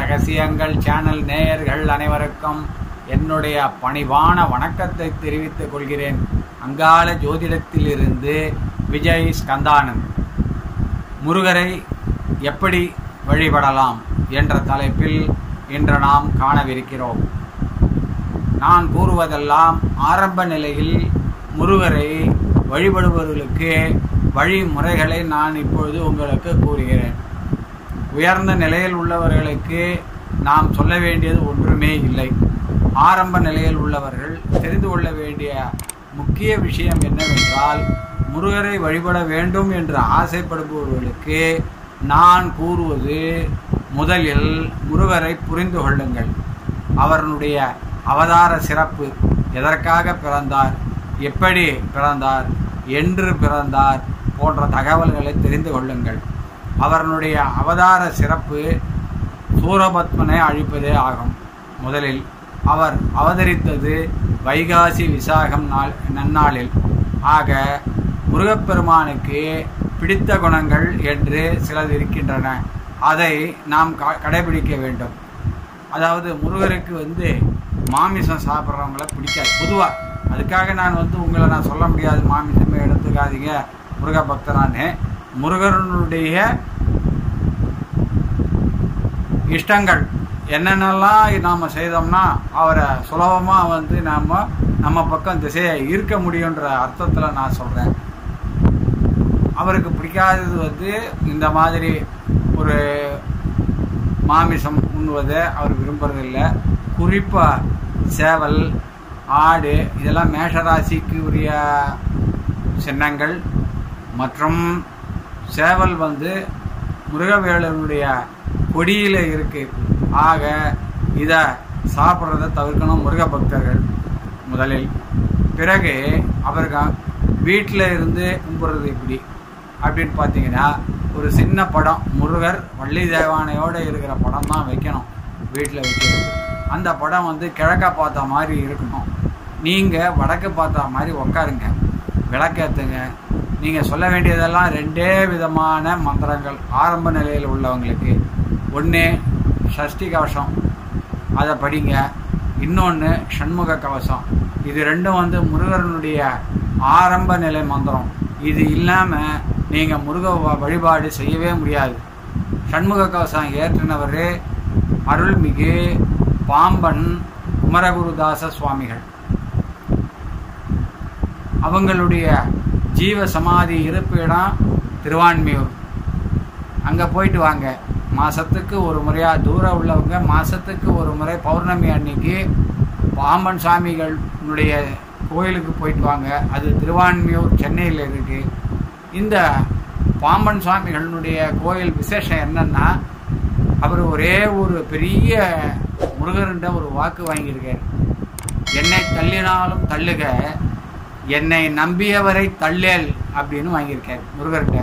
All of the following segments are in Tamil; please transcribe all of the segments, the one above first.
ரகசியங்கள் சேனல் நேயர்கள் அனைவருக்கும் என்னுடைய பணிவான வணக்கத்தை தெரிவித்துக் கொள்கிறேன் அங்காள ஜோதிடத்திலிருந்து விஜய் ஸ்கந்தானந்த் முருகரை எப்படி வழிபடலாம் என்ற தலைப்பில் இன்று நாம் காணவிருக்கிறோம் நான் கூறுவதெல்லாம் ஆரம்ப நிலையில் முருகரை வழிபடுபவர்களுக்கு வழிமுறைகளை நான் இப்பொழுது உங்களுக்கு கூறுகிறேன் உயர்ந்த நிலையில் உள்ளவர்களுக்கு நாம் சொல்ல வேண்டியது ஒன்றுமே இல்லை ஆரம்ப நிலையில் உள்ளவர்கள் தெரிந்து கொள்ள வேண்டிய முக்கிய விஷயம் என்னவென்றால் முருகரை வழிபட வேண்டும் என்று ஆசைப்படுபவர்களுக்கு நான் கூறுவது முதலில் முருகரை புரிந்து கொள்ளுங்கள் அவருடைய அவதார சிறப்பு எதற்காக பிறந்தார் எப்படி பிறந்தார் என்று பிறந்தார் போன்ற தகவல்களை தெரிந்து கொள்ளுங்கள் அவர்களுடைய அவதார சிறப்பு சூரபத்மனை அழிப்பதே ஆகும் முதலில் அவர் அவதரித்தது வைகாசி விசாகம் நாள் நன்னாளில் ஆக முருகப்பெருமானுக்கு பிடித்த குணங்கள் என்று சிலது இருக்கின்றன அதை நாம் க கடைபிடிக்க வேண்டும் அதாவது முருகருக்கு வந்து மாமிசம் சாப்பிட்றவங்கள பிடிக்காது பொதுவாக அதுக்காக நான் வந்து உங்களை நான் சொல்ல முடியாது மாமிசமே எடுத்துக்காதீங்க முருக பக்தரான்னு முருகனுடைய இஷ்டங்கள் என்னென்னலாம் நாம் செய்தோம்னா அவரை சுலபமாக வந்து நாம் நம்ம பக்கம் திசையை ஈர்க்க முடியுன்ற அர்த்தத்தில் நான் சொல்கிறேன் அவருக்கு பிடிக்காதது வந்து இந்த மாதிரி ஒரு மாமிசம் உண்ணுவதை அவர் விரும்புறதில்லை குறிப்பாக சேவல் ஆடு இதெல்லாம் மேஷராசிக்கு உரிய சின்னங்கள் மற்றும் சேவல் வந்து முருகவேலனுடைய கொடியில் இருக்கு ஆக இதை சாப்பிட்றத தவிர்க்கணும் முருக பக்தர்கள் முதலில் பிறகு அவருக்கு வீட்டில் இருந்து கும்பிட்றது எப்படி அப்படின்னு பார்த்தீங்கன்னா ஒரு சின்ன படம் முருகர் வள்ளி தேவானையோடு இருக்கிற படம் தான் வைக்கணும் வீட்டில் வைக்கிறது அந்த படம் வந்து கிழக்க பார்த்த மாதிரி இருக்கணும் நீங்கள் வடக்கு பார்த்த மாதிரி உக்காருங்க விளக்கேற்றுங்க நீங்கள் சொல்ல வேண்டியதெல்லாம் ரெண்டே விதமான மந்திரங்கள் ஆரம்ப நிலையில் உள்ளவங்களுக்கு ஒன்று ஷஷ்டி கவசம் அதை படிங்க இன்னொன்று ஷண்முக கவசம் இது ரெண்டும் வந்து முருகனுடைய ஆரம்ப நிலை மந்திரம் இது இல்லாமல் நீங்கள் முருக வழிபாடு செய்யவே முடியாது ஷண்முக கவசம் ஏற்றினவர் அருள்மிகு பாம்பன் குமரகுருதாச சுவாமிகள் அவங்களுடைய ஜீவ சமாதி இருப்பு இடம் திருவான்மியூர் அங்கே போயிட்டு வாங்க மாதத்துக்கு ஒரு முறையாக தூரம் உள்ளவங்க மாதத்துக்கு ஒரு முறை பௌர்ணமி அன்னைக்கு பாம்பன் சாமிகளுடைய கோயிலுக்கு போயிட்டு வாங்க அது திருவான்மியூர் சென்னையில் இருக்குது இந்த பாம்பன் சுவாமிகளுடைய கோயில் விசேஷம் என்னன்னா அவர் ஒரே ஒரு பெரிய முருகருண்ட ஒரு வாக்கு வாங்கியிருக்கார் என்னை தள்ளினாலும் தள்ளுக என்னை நம்பியவரை தள்ளேல் அப்படின்னு வாங்கியிருக்கார் முருகர்கிட்ட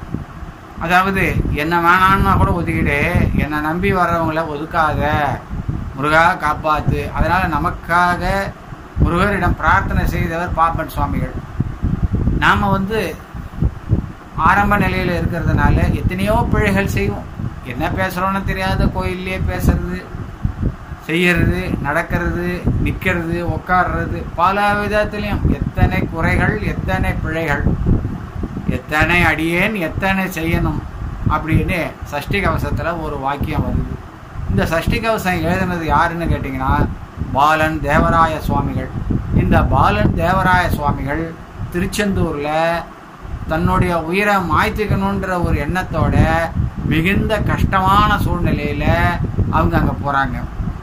அதாவது என்ன வேணான்னா கூட ஒதுக்கிடு என்னை நம்பி வர்றவங்கள ஒதுக்காத முருகா காப்பாத்து அதனால நமக்காக முருகரிடம் பிரார்த்தனை செய்தவர் பாப்பன் சுவாமிகள் நாம் வந்து ஆரம்ப நிலையில் இருக்கிறதுனால எத்தனையோ பிழைகள் செய்வோம் என்ன பேசுகிறோன்னு தெரியாத கோயிலே பேசுறது செய்யறது நடக்கிறது நிற்கிறது உட்கார்றது பல விதத்திலையும் எத்தனை குறைகள் எத்தனை பிழைகள் எத்தனை அடியேன் எத்தனை செய்யணும் அப்படின்னு சஷ்டி கவசத்தில் ஒரு வாக்கியம் வருது இந்த சஷ்டி கவசம் எழுதினது யாருன்னு கேட்டிங்கன்னா பாலன் தேவராய சுவாமிகள் இந்த பாலன் தேவராய சுவாமிகள் திருச்செந்தூரில் தன்னுடைய உயிரை மாய்த்துக்கணுன்ற ஒரு எண்ணத்தோட மிகுந்த கஷ்டமான சூழ்நிலையில் அவங்க அங்கே போகிறாங்க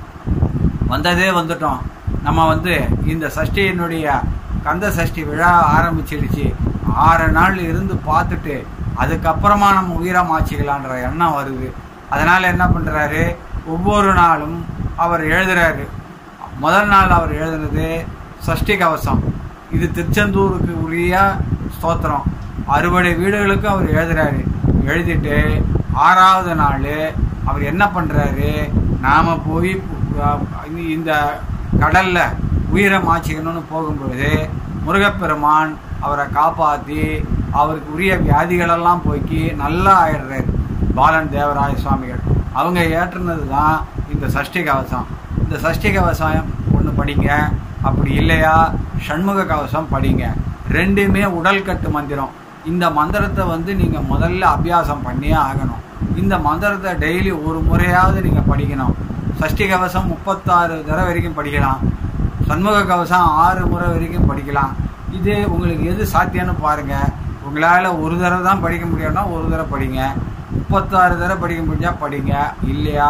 வந்ததே வந்துட்டோம் நம்ம வந்து இந்த சஷ்டியினுடைய கந்த சஷ்டி விழா ஆரம்பிச்சிடுச்சு ஆறு நாள் இருந்து பார்த்துட்டு அதுக்கப்புறமா நம்ம உயிரை மாச்சிக்கலான்ற எண்ணம் வருது அதனால் என்ன பண்ணுறாரு ஒவ்வொரு நாளும் அவர் எழுதுறாரு முதல் நாள் அவர் எழுதுனது சஷ்டி கவசம் இது திருச்செந்தூருக்கு உரிய ஸ்தோத்திரம் அறுபடை வீடுகளுக்கும் அவர் எழுதுறாரு எழுதிட்டு ஆறாவது நாள் அவர் என்ன பண்ணுறாரு நாம் போய் இந்த கடலில் உயிரை மாச்சிக்கணும்னு போகும்பொழுது முருகப்பெருமான் அவரை காப்பாற்றி அவருக்கு உரிய வியாதிகளெல்லாம் போக்கி நல்லா ஆயிடுறாரு பாலன் தேவராய சுவாமிகள் அவங்க ஏற்றுனது தான் இந்த சஷ்டி கவசம் இந்த சஷ்டி கவசம் ஒன்று படிங்க அப்படி இல்லையா சண்முக கவசம் படிங்க ரெண்டுமே உடல் கட்டு மந்திரம் இந்த மந்திரத்தை வந்து நீங்கள் முதல்ல அபியாசம் பண்ணியே ஆகணும் இந்த மந்திரத்தை டெய்லி ஒரு முறையாவது நீங்கள் படிக்கணும் சஷ்டி கவசம் முப்பத்தாறு தடவை வரைக்கும் படிக்கலாம் சண்முக கவசம் ஆறு முறை வரைக்கும் படிக்கலாம் இது உங்களுக்கு எது சாத்தியம்னு பாருங்கள் உங்களால் ஒரு தடவை தான் படிக்க முடியும்னா ஒரு தடவை படிங்க முப்பத்தாறு தடவை படிக்க முடிஞ்சால் படிங்க இல்லையா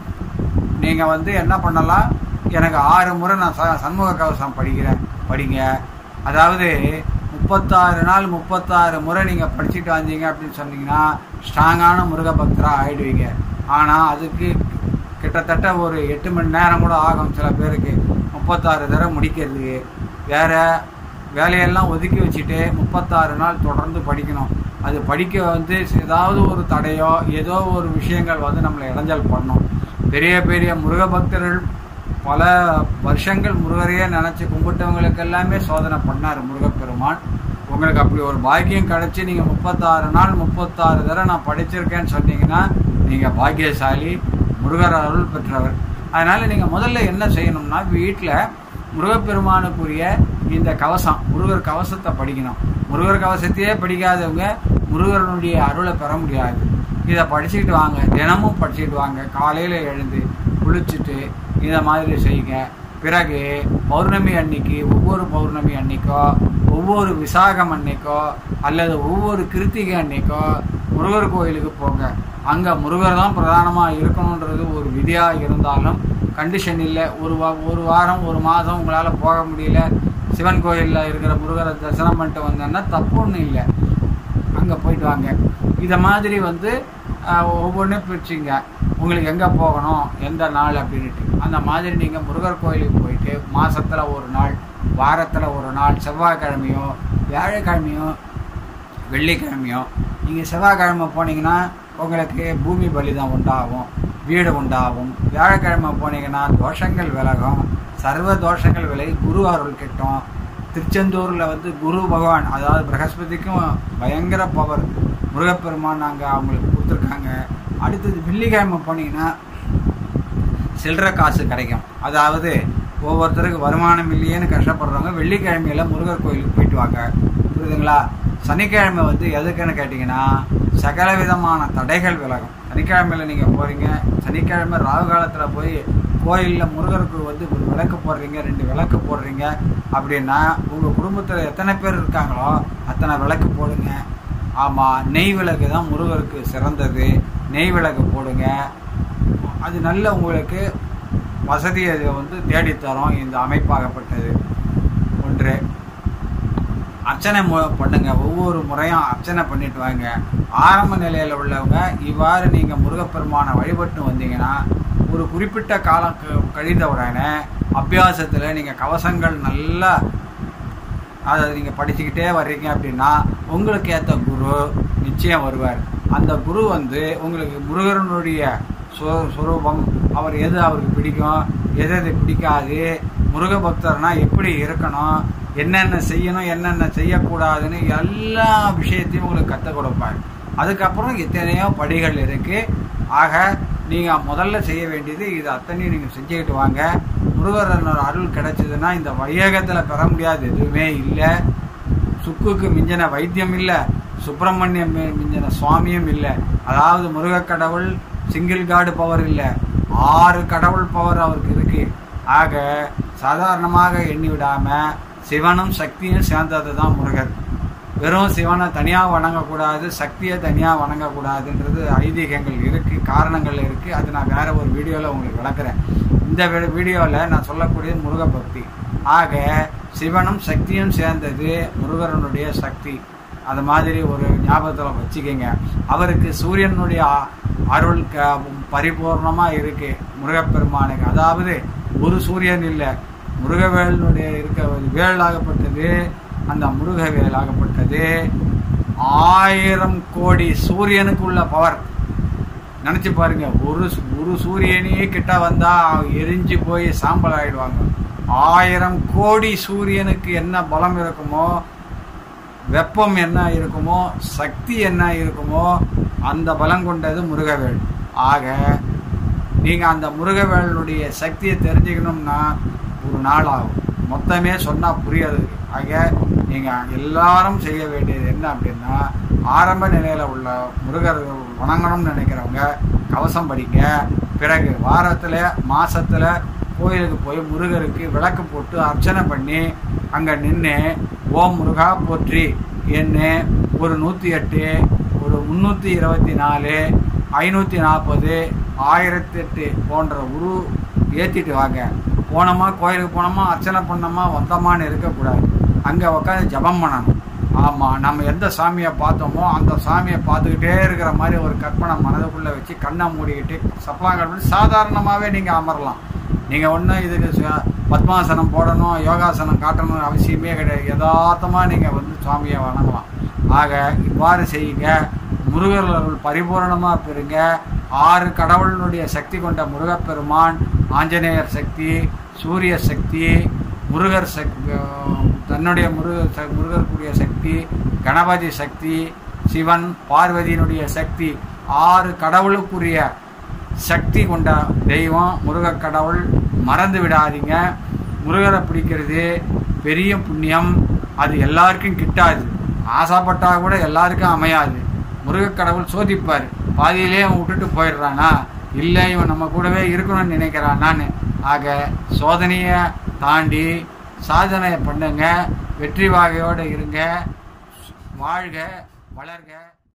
நீங்கள் வந்து என்ன பண்ணலாம் எனக்கு ஆறு முறை நான் ச சண்முக கவசம் படிக்கிறேன் படிங்க அதாவது முப்பத்தாறு நாள் முப்பத்தாறு முறை நீங்கள் படிச்சுட்டு வந்தீங்க அப்படின்னு சொன்னீங்கன்னா ஸ்ட்ராங்கான முருக பக்தராக ஆயிடுவீங்க ஆனால் அதுக்கு கிட்டத்தட்ட ஒரு எட்டு மணி நேரம் கூட ஆகும் சில பேருக்கு முப்பத்தாறு தடவை முடிக்கிறதுக்கு வேற வேலையெல்லாம் ஒதுக்கி வச்சுட்டு முப்பத்தாறு நாள் தொடர்ந்து படிக்கணும் அது படிக்க வந்து ஏதாவது ஒரு தடையோ ஏதோ ஒரு விஷயங்கள் வந்து நம்மளை இடைஞ்சல் பண்ணும் பெரிய பெரிய முருக பக்தர்கள் பல வருஷங்கள் முருகரையே நினச்சி கும்பிட்டவங்களுக்கு எல்லாமே சோதனை பண்ணார் முருகப்பெருமான் உங்களுக்கு அப்படி ஒரு பாக்கியம் கிடைச்சி நீங்கள் முப்பத்தாறு நாள் முப்பத்தாறு தடவை நான் படிச்சிருக்கேன்னு சொன்னீங்கன்னா நீங்கள் பாக்கியசாலி முருகர் அருள் பெற்றவர் அதனால் நீங்கள் முதல்ல என்ன செய்யணும்னா வீட்டில் முருகப்பெருமானுக்குரிய இந்த கவசம் முருகர் கவசத்தை படிக்கணும் முருகர் கவசத்தையே படிக்காதவங்க முருகனுடைய அருளை பெற முடியாது இதை படிச்சுக்கிட்டு வாங்க தினமும் படிச்சுக்கிட்டு வாங்க காலையில் எழுந்து குளிச்சுட்டு இதை மாதிரி செய்யுங்க பிறகு பௌர்ணமி அன்னைக்கு ஒவ்வொரு பௌர்ணமி அன்னைக்கோ ஒவ்வொரு விசாகம் அன்னைக்கோ அல்லது ஒவ்வொரு கிருத்திகை அன்னைக்கோ முருகர் கோயிலுக்கு போங்க அங்கே முருகர் தான் பிரதானமாக இருக்கணுன்றது ஒரு விதியாக இருந்தாலும் கண்டிஷன் இல்லை ஒரு வா ஒரு வாரம் ஒரு மாதம் உங்களால் போக முடியல சிவன் கோயிலில் இருக்கிற முருகரை தரிசனம் பண்ணிட்டு வந்தேன்னா தப்பு ஒன்றும் இல்லை அங்கே போயிட்டு வாங்க இதை மாதிரி வந்து ஒவ்வொன்றும் பிரிச்சுங்க உங்களுக்கு எங்கே போகணும் எந்த நாள் அப்படின்ட்டு அந்த மாதிரி நீங்கள் முருகர் கோயிலுக்கு போயிட்டு மாதத்தில் ஒரு நாள் வாரத்தில் ஒரு நாள் செவ்வாய்க்கிழமையோ வியாழக்கிழமையோ வெள்ளிக்கிழமையோ நீங்கள் செவ்வாய்க்கிழமை போனீங்கன்னா உங்களுக்கு பூமி பலி தான் உண்டாகும் வீடு உண்டாகும் வியாழக்கிழமை போனீங்கன்னா தோஷங்கள் விலகும் சர்வ தோஷங்கள் விலகி குரு அருள் கிட்டும் திருச்செந்தூரில் வந்து குரு பகவான் அதாவது பிரகஸ்பதிக்கும் பயங்கர பவர் முருகப்பெருமான் நாங்கள் அவங்களுக்கு கொடுத்துருக்காங்க அடுத்தது வெள்ளிக்கிழமை போனீங்கன்னா சில்லற காசு கிடைக்கும் அதாவது ஒவ்வொருத்தருக்கு வருமானம் இல்லையேன்னு கஷ்டப்படுறவங்க வெள்ளிக்கிழமையில முருகர் கோயிலுக்கு போயிட்டு வாங்க புரியுதுங்களா சனிக்கிழமை வந்து எதுக்குன்னு கேட்டிங்கன்னா சகல விதமான தடைகள் விலகும் சனிக்கிழமையில நீங்கள் போகிறீங்க சனிக்கிழமை ராகு காலத்தில் போய் கோயிலில் முருகருக்கு வந்து ஒரு விளக்கு போடுறீங்க ரெண்டு விளக்கு போடுறீங்க அப்படின்னா உங்கள் குடும்பத்தில் எத்தனை பேர் இருக்காங்களோ அத்தனை விளக்கு போடுங்க ஆமாம் நெய் விளக்கு தான் முருகருக்கு சிறந்தது நெய் விளக்கு போடுங்க அது நல்ல உங்களுக்கு வசதியை வந்து தேடித்தரும் இந்த அமைப்பாகப்பட்டது ஒன்று அர்ச்சனை மு பண்ணுங்க ஒவ்வொரு முறையும் அர்ச்சனை பண்ணிட்டு வாங்க ஆரம்ப நிலையில் உள்ளவங்க இவ்வாறு நீங்கள் முருகப்பெருமானை வழிபட்டு வந்தீங்கன்னா ஒரு குறிப்பிட்ட காலம் க- கழிந்த உடனே அபியாசத்தில் நீங்கள் கவசங்கள் நல்லா அதை நீங்கள் படிச்சுக்கிட்டே வர்றீங்க அப்படின்னா உங்களுக்கு ஏற்ற குரு நிச்சயம் வருவார் அந்த குரு வந்து உங்களுக்கு முருகனுடைய சு சுரூபம் அவர் எது அவருக்கு பிடிக்கும் எது எது பிடிக்காது முருக பக்தர்னா எப்படி இருக்கணும் என்னென்ன செய்யணும் என்னென்ன செய்யக்கூடாதுன்னு எல்லா விஷயத்தையும் உங்களுக்கு கற்றுக் கொடுப்பார் அதுக்கப்புறம் எத்தனையோ படிகள் இருக்குது ஆக நீங்கள் முதல்ல செய்ய வேண்டியது இது அத்தனையும் நீங்கள் செஞ்சுக்கிட்டு வாங்க முருகரனோட அருள் கிடைச்சதுன்னா இந்த வையகத்தில் பெற முடியாது எதுவுமே இல்லை சுக்குக்கு மிஞ்சின வைத்தியம் இல்லை சுப்பிரமணியம் மி- மிஞ்சின சுவாமியும் இல்லை அதாவது முருகக் கடவுள் சிங்கிள் காடு பவர் இல்லை ஆறு கடவுள் பவர் அவருக்கு இருக்கு ஆக சாதாரணமாக எண்ணி விடாம சிவனும் சக்தியும் சேர்ந்தது தான் முருகர் வெறும் சிவனை தனியாக வணங்கக்கூடாது சக்தியை தனியாக வணங்கக்கூடாதுன்றது ஐதீகங்கள் இருக்கு காரணங்கள் இருக்கு அது நான் வேற ஒரு வீடியோவில் உங்களுக்கு விளக்குறேன் இந்த வீடியோவில் நான் சொல்லக்கூடிய முருக பக்தி ஆக சிவனும் சக்தியும் சேர்ந்தது முருகரனுடைய சக்தி அது மாதிரி ஒரு ஞாபகத்தில் வச்சுக்கோங்க அவருக்கு சூரியனுடைய அ- அருள் க பரிபூர்ணமாக இருக்கு முருகப்பெருமானுக்கு அதாவது ஒரு சூரியன் இல்லை முருகவேலனுடைய இருக்க ஒரு வேலாகப்பட்டது அந்த முருகவேலாகப்பட்டது ஆயிரம் கோடி சூரியனுக்கு உள்ள பவர் நினைச்சு பாருங்க ஒரு சு- ஒரு சூரியனே கிட்ட வந்தா எரிஞ்சு போய் சாம்பல் ஆயிடுவாங்க ஆயிரம் கோடி சூரியனுக்கு என்ன பலம் இருக்குமோ வெப்பம் என்ன இருக்குமோ சக்தி என்ன இருக்குமோ அந்த பலம் கொண்டது முருகவேல் ஆக நீங்கள் அந்த முருகவேலனுடைய சக்தியை தெரிஞ்சுக்கணும்னா ஒரு நாள் ஆகும் மொத்தமே சொன்னால் புரியாது ஆக நீங்கள் எல்லாரும் செய்ய வேண்டியது என்ன அப்படின்னா ஆரம்ப நிலையில் உள்ள முருகர் வணங்கணும்னு நினைக்கிறவங்க கவசம் படிங்க பிறகு வாரத்தில் மாசத்துல கோயிலுக்கு போய் முருகருக்கு விளக்கு போட்டு அர்ச்சனை பண்ணி அங்கே நின்று ஓம் முருகா போற்றி என்ன ஒரு நூற்றி எட்டு ஒரு முந்நூற்றி இருபத்தி நாலு ஐநூற்றி நாற்பது ஆயிரத்தி எட்டு போன்ற உரு ஏற்றிட்டு வாங்க போனோமா கோயிலுக்கு போனோமா அர்ச்சனை பண்ணோமா வந்தோமான்னு இருக்கக்கூடாது அங்கே உட்காந்து ஜபம் பண்ணணும் ஆமாம் நம்ம எந்த சாமியை பார்த்தோமோ அந்த சாமியை பார்த்துக்கிட்டே இருக்கிற மாதிரி ஒரு கற்பனை மனதுக்குள்ளே வச்சு கண்ணை மூடிக்கிட்டு சப்பலாங்கல் பண்ணி சாதாரணமாகவே நீங்கள் அமரலாம் நீங்கள் ஒன்றும் இதுக்கு ச- பத்மாசனம் போடணும் யோகாசனம் காட்டணும் அவசியமே கிடையாது யதார்த்தமாக நீங்கள் வந்து சுவாமியை வணங்கலாம் ஆக இவ்வாறு செய்யுங்க முருகர் அருள் பரிபூரணமாக பெறுங்க ஆறு கடவுளினுடைய சக்தி கொண்ட முருகப்பெருமான் ஆஞ்சநேயர் சக்தி சூரிய சக்தி முருகர் சக்தி தன்னுடைய முருகர் ச- முருகருக்குரிய சக்தி கணபதி சக்தி சிவன் பார்வதியினுடைய சக்தி ஆறு கடவுளுக்குரிய சக்தி கொண்ட தெய்வம் முருகக் கடவுள் மறந்து விடாதீங்க முருகரை பிடிக்கிறது பெரிய புண்ணியம் அது எல்லாருக்கும் கிட்டாது ஆசைப்பட்டா கூட எல்லாருக்கும் அமையாது முருகக் கடவுள் சோதிப்பார் பாதியிலே அவன் விட்டுட்டு போயிடுறானா இல்லை இவன் நம்ம கூடவே இருக்கணும்னு நினைக்கிறானான்னு ஆக சோதனையை தாண்டி சாதனை பண்ணுங்க வெற்றி வாகையோடு இருங்க வாழ்க வளர்க